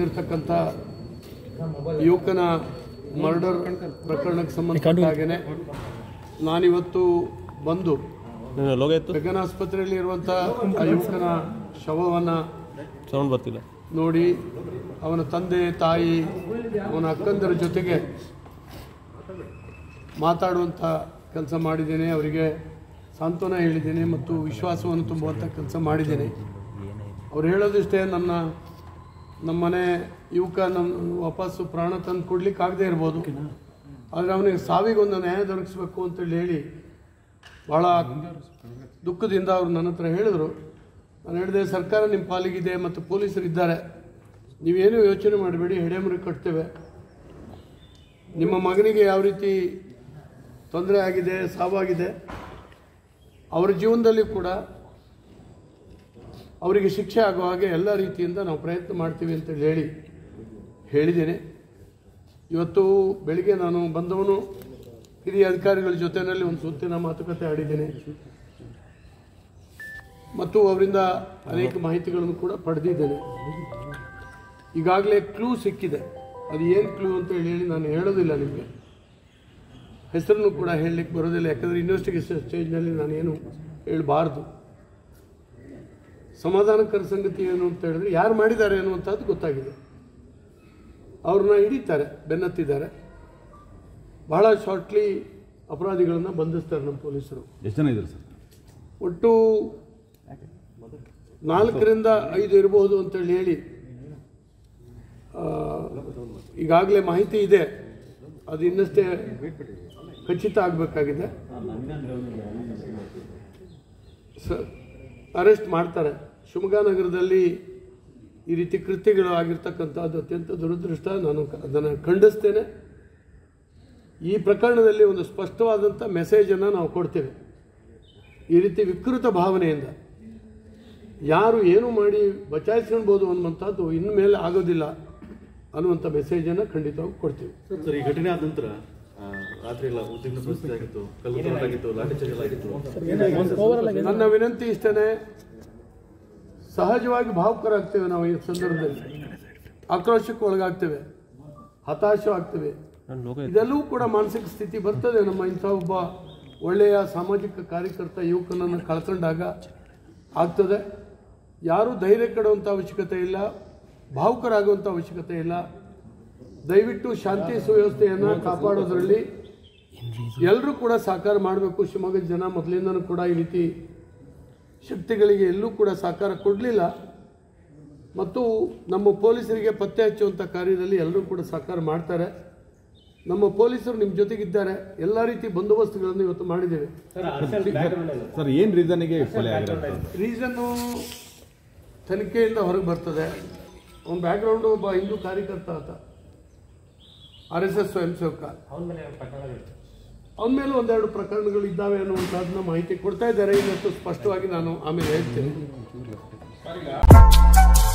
ಇರ್ತಕ್ಕಂಥ ಯುವಕನ ಮರ್ಡರ್ ಪ್ರಕರಣಕ್ಕೆ ಸಂಬಂಧಪಟ್ಟ ಹಾಗೆಯೇ ನಾನಿವತ್ತು ಬಂದು ನೀನು ಲೋಗ ಇತ್ತು ಬೆಗನ್ ಆಸ್ಪತ್ರೆಯಲ್ಲಿ ಇರುವಂಥ ಆ ಯುವಕನ ಶವವನ್ನು ಸೌಂಡ್ ಬರ್ತಿಲ್ಲ ನೋಡಿ ಅವನ ತಂದೆ ತಾಯಿ ಅವನ ಅಕ್ಕಂದರ ಜೊತೆಗೆ ಮಾತಾಡುವಂಥ ಕೆಲಸ ಮಾಡಿದ್ದೇನೆ ಅವರಿಗೆ ಸಾಂತ್ವನ ಹೇಳಿದ್ದೇನೆ ಮತ್ತು ವಿಶ್ವಾಸವನ್ನು ತುಂಬುವಂಥ ಕೆಲಸ ಮಾಡಿದ್ದೇನೆ ಅವ್ರು ಹೇಳೋದಿಷ್ಟೇ ನನ್ನ ನಮ್ಮನೆ ಯುವಕ ನಮ್ಮ ವಾಪಸ್ಸು ಪ್ರಾಣ ತಂದು ಕೊಡ್ಲಿಕ್ಕೆ ಆಗದೆ ಇರ್ಬೋದು ಆದರೆ ಅವನಿಗೆ ಸಾವಿಗೊಂದು ನ್ಯಾಯ ದೊರಕಿಸ್ಬೇಕು ಅಂತೇಳಿ ಹೇಳಿ ಭಾಳ ದುಃಖದಿಂದ ಅವರು ನನ್ನ ಹತ್ರ ಹೇಳಿದರು ನಾನು ಹೇಳಿದೆ ಸರ್ಕಾರ ನಿಮ್ಮ ಪಾಲಿಗಿದೆ ಮತ್ತು ಪೊಲೀಸರು ಇದ್ದಾರೆ ನೀವೇನು ಯೋಚನೆ ಮಾಡಬೇಡಿ ಹೆಡೆಮರಿ ಕಟ್ತೇವೆ ನಿಮ್ಮ ಮಗನಿಗೆ ಯಾವ ರೀತಿ ತೊಂದರೆ ಆಗಿದೆ ಸಾವಾಗಿದೆ ಅವರ ಜೀವನದಲ್ಲಿ ಕೂಡ ಅವರಿಗೆ ಶಿಕ್ಷೆ ಆಗುವ ಹಾಗೆ ಎಲ್ಲ ರೀತಿಯಿಂದ ನಾವು ಪ್ರಯತ್ನ ಮಾಡ್ತೀವಿ ಅಂತೇಳಿ ಹೇಳಿ ಹೇಳಿದ್ದೇನೆ ಇವತ್ತು ಬೆಳಿಗ್ಗೆ ನಾನು ಬಂದವನು ಹಿರಿಯ ಅಧಿಕಾರಿಗಳ ಜೊತೆಯಲ್ಲಿ ಒಂದು ಸುತ್ತಿನ ಮಾತುಕತೆ ಆಡಿದ್ದೇನೆ ಮತ್ತು ಅವರಿಂದ ಅನೇಕ ಮಾಹಿತಿಗಳನ್ನು ಕೂಡ ಪಡೆದಿದ್ದೇನೆ ಈಗಾಗಲೇ ಕ್ಲೂ ಸಿಕ್ಕಿದೆ ಅದು ಏನು ಕ್ಲೂ ಅಂತ ಹೇಳಿ ಹೇಳಿ ನಾನು ಹೇಳೋದಿಲ್ಲ ನಿಮಗೆ ಹೆಸರನ್ನು ಕೂಡ ಹೇಳಲಿಕ್ಕೆ ಬರೋದಿಲ್ಲ ಯಾಕಂದರೆ ಇನ್ವೆಸ್ಟಿಗೇಷನ್ ಸ್ಟೇಜ್ನಲ್ಲಿ ನಾನೇನು ಹೇಳಬಾರ್ದು ಸಮಾಧಾನಕರ ಸಂಗತಿ ಏನು ಅಂತ ಹೇಳಿದ್ರೆ ಯಾರು ಮಾಡಿದ್ದಾರೆ ಅನ್ನುವಂಥದ್ದು ಗೊತ್ತಾಗಿದೆ ಅವ್ರನ್ನ ಹಿಡಿತಾರೆ ಬೆನ್ನತ್ತಿದ್ದಾರೆ ಬಹಳ ಶಾರ್ಟ್ಲಿ ಅಪರಾಧಿಗಳನ್ನು ಬಂಧಿಸ್ತಾರೆ ನಮ್ಮ ಪೊಲೀಸರು ಎಷ್ಟು ಜನ ಇದ್ದಾರೆ ಸರ್ ಒಟ್ಟು ನಾಲ್ಕರಿಂದ ಐದು ಇರಬಹುದು ಅಂತೇಳಿ ಹೇಳಿ ಆ, ಈಗಾಗಲೇ ಮಾಹಿತಿ ಇದೆ ಅದು ಇನ್ನಷ್ಟೇ ಖಚಿತ ಆಗಬೇಕಾಗಿದೆ ಸ ಅರೆಸ್ಟ್ ಮಾಡ್ತಾರೆ ಶಿವಮೊಗ್ಗ ನಗರದಲ್ಲಿ ಈ ರೀತಿ ಕೃತ್ಯಗಳು ಆಗಿರ್ತಕ್ಕಂಥದ್ದು ಅತ್ಯಂತ ದುರದೃಷ್ಟ ನಾನು ಅದನ್ನು ಖಂಡಿಸ್ತೇನೆ ಈ ಪ್ರಕರಣದಲ್ಲಿ ಒಂದು ಸ್ಪಷ್ಟವಾದಂಥ ಮೆಸೇಜನ್ನು ನಾವು ಕೊಡ್ತೇವೆ ಈ ರೀತಿ ವಿಕೃತ ಭಾವನೆಯಿಂದ ಯಾರು ಏನು ಮಾಡಿ ಬಚಾಯಿಸ್ಕೊಳ್ಬೋದು ಅನ್ನುವಂಥದ್ದು ಇನ್ನು ಮೇಲೆ ಆಗೋದಿಲ್ಲ ಅನ್ನುವಂಥ ಮೆಸೇಜನ್ನು ಖಂಡಿತವಾಗಿ ಕೊಡ್ತೀವಿ ಸರ್ ಈ ಘಟನೆ ಆದ ನಂತರ ಆ, ರಾತ್ರಿ ಎಲ್ಲ ಉದ್ವಿಗ್ನ ಪರಿಸ್ಥಿತಿ ಆಗಿತ್ತು ಕಲ್ಲು ಆಗಿತ್ತು ಲಾಠಿ ಚಾರ್ಜ್ ಆಗಿತ್ತು ನನ್ನ ವಿನಂತಿ ಇಷ್ಟೇ ಸಹಜವಾಗಿ ಭಾವುಕರಾಗ್ತೇವೆ ನಾವು ಈ ಸಂದರ್ಭದಲ್ಲಿ ಆಕ್ರೋಶಕ್ಕೆ ಒಳಗಾಗ್ತೇವೆ ಹತಾಶವಾಗ್ತೇವೆ ನಾನು ಲೋಗ ಇದೆಲ್ಲವೂ ಕೂಡ ಮಾನಸಿಕ ಸ್ಥಿತಿ ಬರ್ತದೆ ನಮ್ಮ ಇಂಥ ಒಬ್ಬ ಒಳ್ಳೆಯ ಸಾಮಾಜಿಕ ಕಾರ್ಯಕರ್ತ ಯುವಕನನ್ನು ಕಳ್ಕೊಂಡಾಗ ಆಗ್ತದೆ ಯಾರೂ ಧೈರ್ಯ ಕೆಡುವಂಥ ಅವಶ್ಯಕತೆ ಇಲ್ಲ ಭಾವುಕರಾಗುವಂಥ ಅವಶ್ಯಕತೆ ಇಲ್ಲ ದಯವಿಟ್ಟು ಶಾಂತಿ ಸುವ್ಯವಸ್ಥೆಯನ್ನು ಕಾಪಾಡೋದ್ರಲ್ಲಿ ಎಲ್ಲರೂ ಕೂಡ ಸಹಕಾರ ಮಾಡಬೇಕು ಶಿವಮೊಗ್ಗದ ಜನ ಮೊದಲಿಂದನೂ ಕೂಡ ಈ ರೀತಿ ಶಕ್ತಿಗಳಿಗೆ ಎಲ್ಲೂ ಕೂಡ ಸಹಕಾರ ಕೊಡಲಿಲ್ಲ ಮತ್ತು ನಮ್ಮ ಪೊಲೀಸರಿಗೆ ಪತ್ತೆ ಹಚ್ಚುವಂಥ ಕಾರ್ಯದಲ್ಲಿ ಎಲ್ಲರೂ ಕೂಡ ಸಹಕಾರ ಮಾಡ್ತಾರೆ ನಮ್ಮ ಪೊಲೀಸರು ನಿಮ್ಮ ಜೊತೆಗಿದ್ದಾರೆ ಎಲ್ಲ ರೀತಿ ಬಂದೋಬಸ್ತುಗಳನ್ನು ಇವತ್ತು ಮಾಡಿದ್ದೇವೆ ಸರ್ ಏನು ರೀಸನ್ಗೆ ಕೊಲೆ ಆಗಿರೋದು ರೀಸನ್ನು ತನಿಖೆಯಿಂದ ಹೊರಗೆ ಬರ್ತದೆ ಅವನ ಬ್ಯಾಕ್ಗ್ರೌಂಡು ಒಬ್ಬ ಹಿಂದೂ ಕಾರ್ಯಕರ್ತ ಆತ ಆರ್ ಎಸ್ ಎಸ್ ಸ್ವಯಂ ಸೇವಕ ಅವನ ಮೇಲೆ ಒಂದೆರಡು ಪ್ರಕರಣಗಳು ಇದ್ದಾವೆ ಅನ್ನುವಂಥದ್ದನ್ನ ಮಾಹಿತಿ ಕೊಡ್ತಾ ಇದ್ದಾರೆ ಇವತ್ತು ಸ್ಪಷ್ಟವಾಗಿ ನಾನು ಆಮೇಲೆ ಹೇಳ್ತೇನೆ